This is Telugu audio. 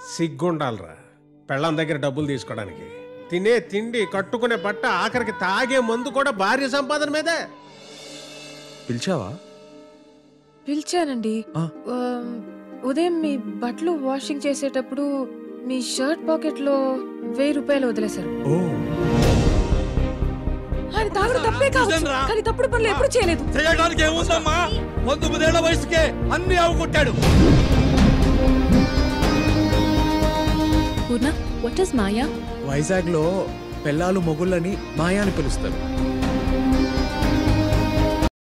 సిగ్గుండాలరా పెళ్ళం దగ్గర డబ్బులు తీసుకోవడానికి తినే తిండి కట్టుకునే బట్ట ఆఖరికి తాగే మందు కూడా భార్య సంపాదన మీదే పిలిచావా పిలిచానండి ఆ. ఆ, ఉదయం మీ బట్టలు వాషింగ్ చేసేటప్పుడు మీ షర్ట్ పాకెట్ లో వెయ్యి రూపాయలు వదిలేశారు ఓ ఆయన తాగడం తప్పే కావచ్చు చూశానురా. కానీ తప్పుడు పనులు ఎప్పుడు చేయలేదు చేయడానికి ఏముందమ్మా పంతొమ్మిదేళ్ల వయసుకే అన్ని అవగొట్టాడు పూర్ణ వాట్ ఇస్ మాయా వైజాగ్ లో పెళ్ళాలు మొగుళ్ళని మాయా అని పిలుస్తారు